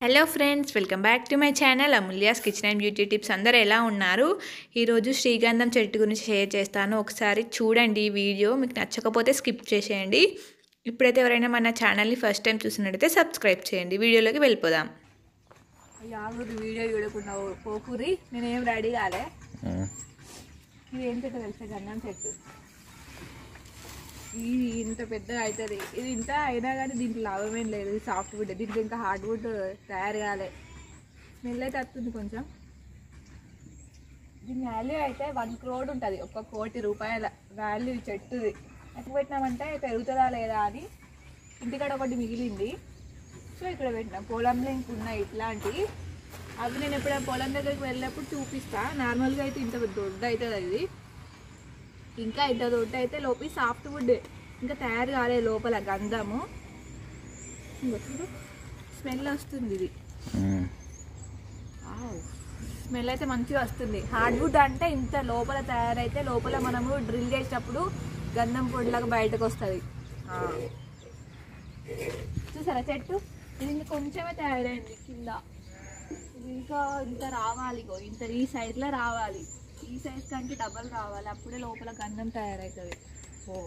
hello friends welcome back to my channel Amulya's kitchen and beauty tips అందరూ ఎలా ఉన్నారు ఈరోజు శ్రీగంధం చెట్టు గురించి షేర్ చేస్తాను ఒకసారి చూడండి ఈ వీడియో మీకు నచ్చకపోతే స్కిప్ చేసేయండి ఇప్పుడైతే ఎవరైనా మన ఛానల్ని ఫస్ట్ టైం చూసినట్టయితే సబ్స్క్రైబ్ చేయండి వీడియోలోకి వెళ్ళిపోదాం యాగురి వీడియో చూడకుండా పోకూరి నేనేం రెడీ కాలే ఇది ఏం చెట్టు తెలుసా గంధం చెట్టు ఇది ఇంత పెద్దగా అవుతుంది ఇది ఇంత అయినా కానీ దీంట్లో లాభమేం లేదు ఇది సాఫ్ట్ వుడ్ దీంట్లో ఇంకా హార్డ్ వుడ్ తయారు కాలే స్మెల్ అయితే వస్తుంది కొంచెం దీని వాల్యూ అయితే వన్ క్రోడ్ ఉంటుంది ఒక కోటి రూపాయల వాల్యూ ఈ చెట్టుది ఎక్కడ పెట్టినామంటే పెరుగుతుందా లేదా అని ఇంటికాడ ఒకటి మిగిలింది సో ఇక్కడ పెట్టిన పొలంలో ఇంకున్నాయి ఇట్లాంటివి అవి నేను ఎప్పుడైనా పొలం దగ్గరికి వెళ్ళినప్పుడు చూపిస్తా నార్మల్గా అయితే ఇంత దొడ్డు అవుతుంది అది ఇంకా ఇంత దొడ్డు అయితే లోపి సాఫ్ట్ వుడ్ ఇంకా తయారు కాలేదు లోపల గంధము ఇంకో చూడు స్మెల్ వస్తుంది ఇది స్మెల్ అయితే మంచిగా వస్తుంది హార్డ్ వుడ్ అంటే ఇంత లోపల తయారైతే లోపల మనము డ్రిల్ చేసేటప్పుడు గంధం పొడిలాగా బయటకు వస్తుంది చూసారా చెట్టు ఇది ఇంకా కొంచెమే తయారైంది కింద ఇది ఇంకా ఇంత రావాలి ఇగో ఇంత ఈ సైడ్లో రావాలి ఈ సైజ్ కంటే డబల్ రావాలి అప్పుడే లోపల గంధం తయారవుతుంది ఓ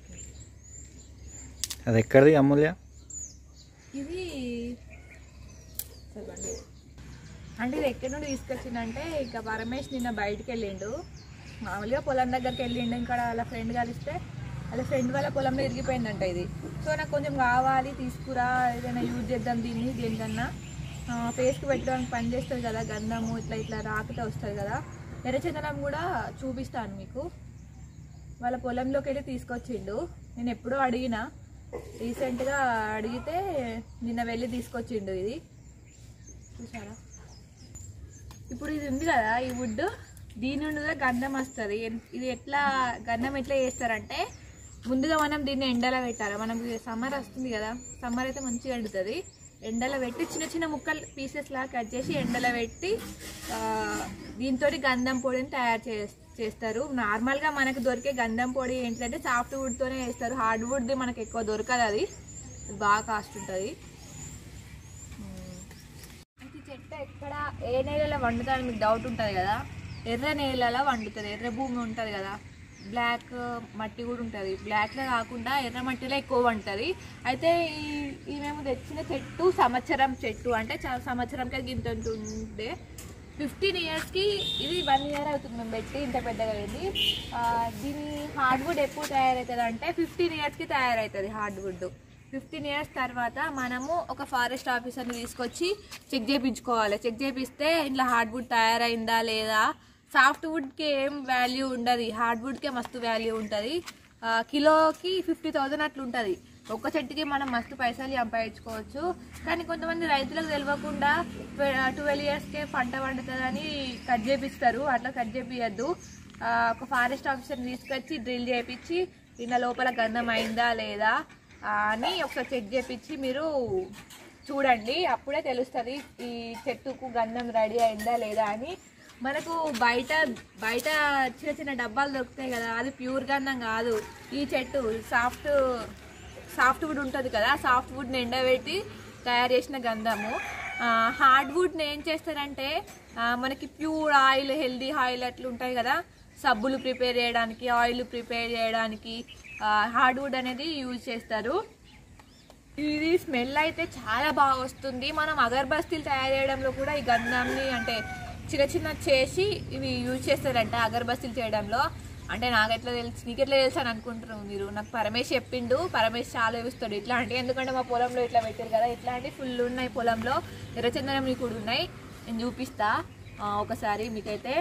అది ఎక్కడిది అమూల్య ఇది చెప్పండి అంటే ఇది ఎక్కడి నుండి తీసుకొచ్చిందంటే ఇంకా పరమేష్ నిన్న బయటికి వెళ్ళిండు మామూలుగా పొలం దగ్గరికి వెళ్ళిండు ఇంకా వాళ్ళ ఫ్రెండ్ కలిస్తే వాళ్ళ ఫ్రెండ్ వాళ్ళ పొలంలో ఇరిగిపోయిందంట ఇది సో నాకు కొంచెం కావాలి తీసుకురా ఏదైనా యూజ్ చేద్దాం దీన్ని దేనికన్నా ఫేస్కి పెట్టడానికి పని చేస్తుంది కదా గంధము ఇట్లా ఇట్లా రాకితే వస్తుంది కదా ఎర్రచందనం కూడా చూపిస్తాను మీకు వాళ్ళ పొలంలోకి వెళ్ళి తీసుకొచ్చిండు నేను ఎప్పుడో అడిగిన రీసెంట్గా అడిగితే నిన్న వెళ్ళి తీసుకొచ్చిండు ఇది చూసారా ఇప్పుడు ఇది ఉంది కదా ఈ వుడ్ దీని నుండి కూడా గంధం వస్తుంది ఇది ఎట్లా గంధం ఎట్లా చేస్తారంటే ముందుగా మనం దీన్ని ఎండలో పెట్టాలి మనం సమ్మర్ వస్తుంది కదా సమ్మర్ అయితే మంచిగా ఎండుతుంది ఎండలో పెట్టి చిన్న చిన్న ముక్కలు పీసెస్ లాగా కట్ చేసి ఎండలో పెట్టి దీంతో గంధం పొడిని తయారు చే చేస్తారు నార్మల్గా మనకు దొరికే గంధం పొడి ఏంటంటే సాఫ్ట్ వుడ్తోనే వేస్తారు హార్డ్ వుడ్ది మనకు ఎక్కువ దొరకదు అది బాగా కాస్ట్ ఉంటుంది అయితే చెట్టు ఎక్కడ ఏ నేలలో వండుతుందని మీకు డౌట్ ఉంటుంది కదా ఎర్ర నేలలో వండుతుంది ఎర్ర భూమి ఉంటుంది కదా బ్లాక్ మట్టి కూడా ఉంటుంది బ్లాక్లో కాకుండా ఎర్ర మట్టిలో ఎక్కువ వండుతుంది అయితే ఈ ఈ మేము తెచ్చిన చెట్టు సంవత్సరం చెట్టు అంటే చ- సంవత్సరంకి గింత ఉంటుండే ఫిఫ్టీన్ ఇయర్స్కి ఇది వన్ ఇయర్ అవుతుంది మేము పెట్టి ఇంత పెద్దగా అయింది ఆ, దీని హార్డ్వుడ్ ఎప్పుడు తయారవుతుంది అంటే ఫిఫ్టీన్ ఇయర్స్కి తయారవుతుంది హార్డ్వుడ్ ఫిఫ్టీన్ ఇయర్స్ తర్వాత మనము ఒక ఫారెస్ట్ ఆఫీసర్ని తీసుకొచ్చి చెక్ చేయించుకోవాలి చెక్ చేపిస్తే ఇంట్లో హార్డ్వుడ్ తయారైందా లేదా సాఫ్ట్ వుడ్కి ఏం వాల్యూ ఉండదు హార్డ్ వుడ్కే మస్తు వాల్యూ ఉంటుంది కిలోకి ఫిఫ్టీ థౌజండ్ అట్లా ఉంటుంది ఒక్క చెట్టుకి మనం మస్తు పైసలు సంపాదించుకోవచ్చు కానీ కొంతమంది రైతులకు తెలియకుండా ట్వెల్వ్ ఇయర్స్కే పంట పండుతుందని కట్ చేపిస్తారు అట్లా కట్ చేపియద్దు ఆ, ఒక ఫారెస్ట్ ఆఫీసర్ని తీసుకొచ్చి డ్రిల్ చేపించి దీని లోపల గంధం అయిందా లేదా ఆ, అని ఒకసారి చెక్ చేపించి మీరు చూడండి అప్పుడే తెలుస్తుంది ఈ చెట్టుకు గంధం రెడీ అయిందా లేదా అని మనకు బయట బయట చిన్న చిన్న డబ్బాలు దొరుకుతాయి కదా అది ప్యూర్ గంధం కాదు ఈ చెట్టు సాఫ్ట్ సాఫ్ట్ వుడ్ ఉంటుంది కదా సాఫ్ట్ వుడ్ని ఎండబెట్టి తయారు చేసిన గంధము హార్డ్ వుడ్ని ఏం చేస్తారంటే ఆ, మనకి ప్యూర్ ఆయిల్ హెల్దీ ఆయిల్ అట్లా ఉంటాయి కదా సబ్బులు ప్రిపేర్ చేయడానికి ఆయిల్ ప్రిపేర్ చేయడానికి హార్డ్ వుడ్ అనేది యూజ్ చేస్తారు ఇది స్మెల్ అయితే చాలా బాగా వస్తుంది మనం అగరబస్తీలు తయారు చేయడంలో కూడా ఈ గంధాన్ని అంటే చిన్న చిన్న చేసి ఇవి యూజ్ చేస్తారంట అగరబస్తీలు చేయడంలో అంటే నాకు ఎట్లా తెలుసు నీకు ఎట్లా తెలుసు అని అనుకుంటున్నావు మీరు నాకు పరమేష్ చెప్పిండు పరమేష్ చాలా చూస్తాడు ఇట్లాంటివి ఎందుకంటే మా పొలంలో ఇట్లా పెట్టారు కదా ఇట్లాంటివి ఫుల్ ఉన్నాయి పొలంలో ఎర్రచందనం కూడా ఉన్నాయి నేను చూపిస్తా ఆ, ఒకసారి మీకైతే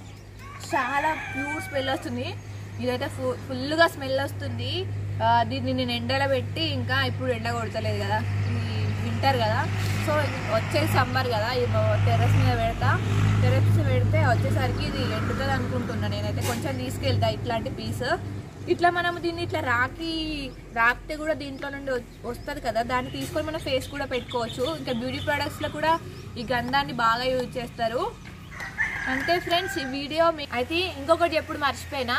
చాలా ప్యూర్ స్మెల్ వస్తుంది ఇదైతే ఫు ఫుల్గా స్మెల్ వస్తుంది ఆ, దీన్ని నేను ఎండలో పెట్టి ఇంకా ఇప్పుడు ఎండ కొడతలేదు కదా ఈ వింటర్ కదా సో వచ్చే సమ్మర్ కదా ఇది టెర్రస్ మీద పెడతా టెర్రస్ మీద పెడితే వచ్చేసరికి ఇది ఎండుతుంది అనుకుంటున్నా నేనైతే కొంచెం తీసుకెళ్తా ఇట్లాంటి పీస్ ఇట్లా మనం దీన్ని ఇట్లా రాకి రాకితే కూడా దీంట్లో నుండి వస్తుంది కదా దాన్ని తీసుకొని మన ఫేస్ కూడా పెట్టుకోవచ్చు ఇంకా బ్యూటీ ప్రొడక్ట్స్లో కూడా ఈ గంధాన్ని బాగా యూజ్ చేస్తారు అంతే ఫ్రెండ్స్ ఈ వీడియో మీ- అయితే ఇంకొకటి ఎప్పుడు మర్చిపోయినా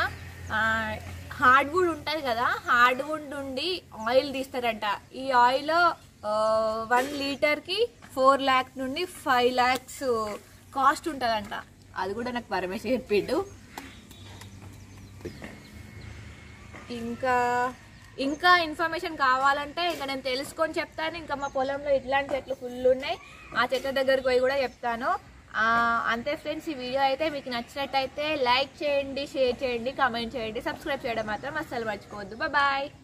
హార్డ్ వుడ్ ఉంటుంది కదా హార్డ్ వుడ్ నుండి ఆయిల్ తీస్తారంట ఈ ఆయిల్ వన్ లీటర్కి ఫోర్ ల్యాక్స్ నుండి ఫైవ్ ల్యాక్స్ కాస్ట్ ఉంటుందంట అది కూడా నాకు పరమేశ్ చెప్పిండు ఇంకా ఇంకా ఇన్ఫర్మేషన్ కావాలంటే ఇంకా నేను తెలుసుకొని చెప్తాను ఇంకా మా పొలంలో ఇట్లాంటి చెట్లు ఫుల్ ఉన్నాయి ఆ చెట్ల దగ్గరికి పోయి కూడా చెప్తాను ఆ, అంతే ఫ్రెండ్స్ ఈ వీడియో అయితే మీకు నచ్చినట్టయితే లైక్ చేయండి షేర్ చేయండి కామెంట్ చేయండి సబ్స్క్రైబ్ చేయడం మాత్రం అస్సలు మర్చిపోవద్దు బాయ్